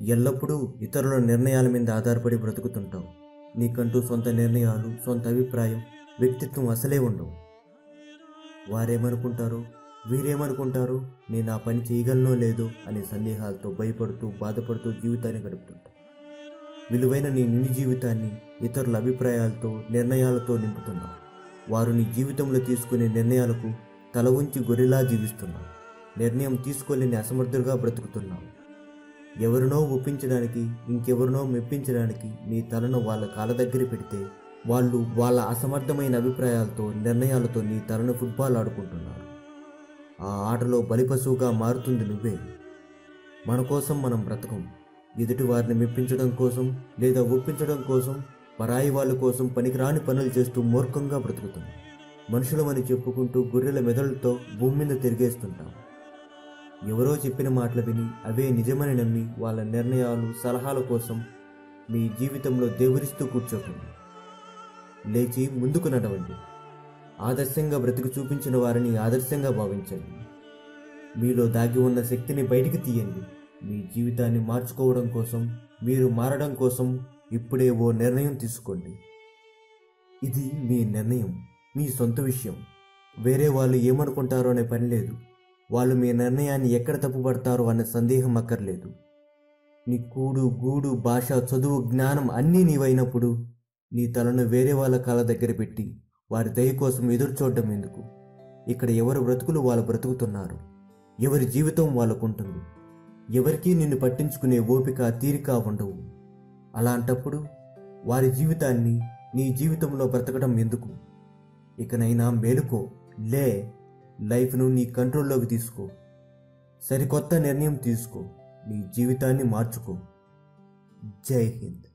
ఎల్లప్పుడూ ఇతరుల నిర్ణయాల మీద ఆధారపడి బ్రతుకుతుంటావు నీకంటూ సొంత నిర్ణయాలు సొంత అభిప్రాయం వ్యక్తిత్వం అసలే ఉండవు వారేమనుకుంటారో వీరేమనుకుంటారో నేను ఆ పని చేయగలనో లేదో అనే సందేహాలతో భయపడుతూ బాధపడుతూ జీవితాన్ని గడుపుతుంటా విలువైన నీ నిండి జీవితాన్ని ఇతరుల అభిప్రాయాలతో నిర్ణయాలతో నింపుతున్నావు వారు నీ జీవితంలో తీసుకునే నిర్ణయాలకు తల ఉంచి గొర్రెలా జీవిస్తున్నావు నిర్ణయం తీసుకోలేని అసమర్థులుగా బ్రతుకుతున్నావు ఎవరినో ఒప్పించడానికి ఇంకెవరినో మెప్పించడానికి నీ తలను వాళ్ళ కాళ్ళ దగ్గర పెడితే వాళ్ళు వాళ్ళ అసమర్థమైన అభిప్రాయాలతో నిర్ణయాలతో నీ తలను ఫుట్బాల్ ఆడుకుంటున్నారు ఆ ఆటలో బలిపశువుగా మారుతుంది నువ్వే మన కోసం మనం బ్రతకం ఎదుటి వారిని మెప్పించడం కోసం లేదా ఒప్పించడం కోసం పరాయి వాళ్ళ కోసం పనికిరాని పనులు చేస్తూ మూర్ఖంగా బ్రతుకుతాం మనుషులమని చెప్పుకుంటూ గొర్రెల మెదడులతో భూమి మీద తిరిగేస్తుంటాం ఎవరో చెప్పిన మాటలు విని అవే నిజమని నమ్మి వాళ్ళ నిర్ణయాలు సలహాల కోసం మీ జీవితంలో దేవరిస్తూ కూర్చోకండి లేచి ముందుకు నడవండి ఆదర్శంగా బ్రతికి చూపించిన వారిని ఆదర్శంగా భావించండి మీలో దాగి ఉన్న శక్తిని బయటికి తీయండి మీ జీవితాన్ని మార్చుకోవడం కోసం మీరు మారడం కోసం ఇప్పుడే ఓ నిర్ణయం తీసుకోండి ఇది మీ నిర్ణయం మీ సొంత విషయం వేరే వాళ్ళు ఏమనుకుంటారో అనే పని లేదు వాళ్ళు మీ నిర్ణయాన్ని ఎక్కడ తప్పుపడతారో అనే సందేహం అక్కర్లేదు నీ కూడు గూడు భాష చదువు జ్ఞానం అన్నీ నీవైనప్పుడు నీ తలను వేరే వాళ్ళ కాళ్ళ దగ్గర పెట్టి వారి దయ కోసం ఎదురు చూడడం ఎందుకు ఇక్కడ ఎవరు బ్రతుకులు వాళ్ళు బ్రతుకుతున్నారు ఎవరి జీవితం వాళ్ళకుంటుంది ఎవరికీ నిన్ను పట్టించుకునే ఓపిక తీరిక ఉండవు అలాంటప్పుడు వారి జీవితాన్ని నీ జీవితంలో బ్రతకడం ఎందుకు ఇకనైనా మేలుకో లే లైఫ్ను నీ కంట్రోల్లోకి తీసుకో సరికొత్త నిర్ణయం తీసుకో నీ జీవితాన్ని మార్చుకో జై హింద్